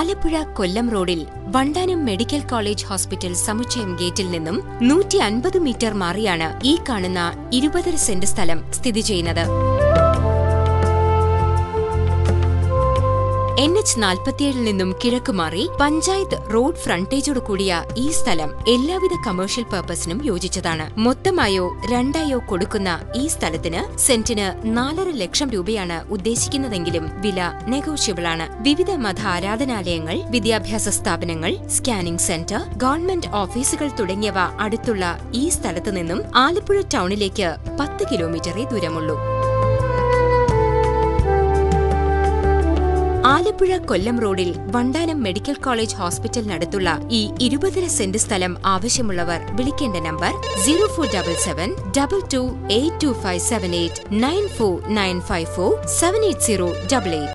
ആലപ്പുഴ കൊല്ലം റോഡിൽ Vandanam medical college hospital സമുച്ചയം ഗേറ്റിൽ നിന്നും നൂറ്റി അൻപത് മീറ്റർ മാറിയാണ് ഈ കാണുന്ന ഇരുപതര സെന്റ് സ്ഥലം സ്ഥിതി ചെയ്യുന്നത് എൻ എച്ച് നാൽപ്പത്തിയേഴിൽ നിന്നും കിഴക്കുമാറി പഞ്ചായത്ത് റോഡ് ഫ്രണ്ടേജോട് കൂടിയ ഈ സ്ഥലം എല്ലാവിധ കമേഴ്ഷ്യൽ പർപ്പസിനും യോജിച്ചതാണ് മൊത്തമായോ രണ്ടായോ കൊടുക്കുന്ന ഈ സ്ഥലത്തിന് സെന്റിന് നാലര ലക്ഷം രൂപയാണ് ഉദ്ദേശിക്കുന്നതെങ്കിലും വില നെഗോഷ്യബിൾ ആണ് വിവിധ മത ആരാധനാലയങ്ങൾ വിദ്യാഭ്യാസ സ്ഥാപനങ്ങൾ സ്കാനിംഗ് സെന്റർ ഗവൺമെന്റ് ഓഫീസുകൾ തുടങ്ങിയവ അടുത്തുള്ള ഈ സ്ഥലത്തു നിന്നും ആലപ്പുഴ ടൗണിലേക്ക് പത്ത് കിലോമീറ്ററേ ദൂരമുള്ളൂ ആലപ്പുഴ കൊല്ലം റോഡിൽ വണ്ടാനം മെഡിക്കൽ കോളേജ് ഹോസ്പിറ്റലിനടുത്തുള്ള ഈ ഇരുപതര സെന്റ് സ്ഥലം ആവശ്യമുള്ളവർ വിളിക്കേണ്ട number zero four double seven double two eight two five seven eight nine four nine five four seven eight zero double eight